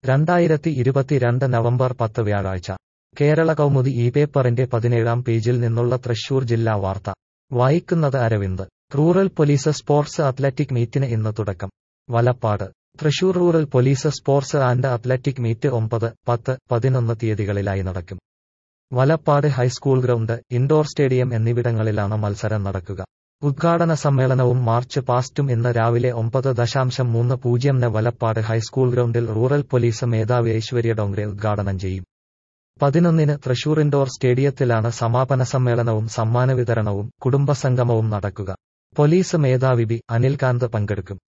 രണ്ടായിരത്തി ഇരുപത്തിരണ്ട് നവംബർ പത്ത് വ്യാഴാഴ്ച കേരള കൗമുദി ഈ പേപ്പറിന്റെ പതിനേഴാം പേജിൽ നിന്നുള്ള തൃശൂർ ജില്ലാ വാർത്ത വായിക്കുന്നത് Aravind rural police sports athletic മീറ്റിന് ഇന്ന് തുടക്കം Valappad Thrissur rural police sports and athletic meet ഒമ്പത് പത്ത് പതിനൊന്ന് തീയതികളിലായി നടക്കും Valappad high school ground indoor stadium എന്നിവിടങ്ങളിലാണ് മത്സരം നടക്കുക ഉദ്ഘാടന സമ്മേളനവും മാർച്ച് പാസ്റ്റും ഇന്ന് രാവിലെ ഒമ്പത് ദശാംശം മൂന്ന് പൂജ്യംന് വലപ്പാട് ഹൈസ്കൂൾ ഗ്രൗണ്ടിൽ റൂറൽ പോലീസ് മേധാവി ഐശ്വര്യ ഡോങ്റെ ഉദ്ഘാടനം ചെയ്യും പതിനൊന്നിന് തൃശൂർ ഇൻഡോർ സ്റ്റേഡിയത്തിലാണ് സമാപന സമ്മേളനവും സമ്മാന വിതരണവും കുടുംബസംഗമവും നടക്കുക പോലീസ് മേധാവി ബി അനിൽകാന്ത് പങ്കെടുക്കും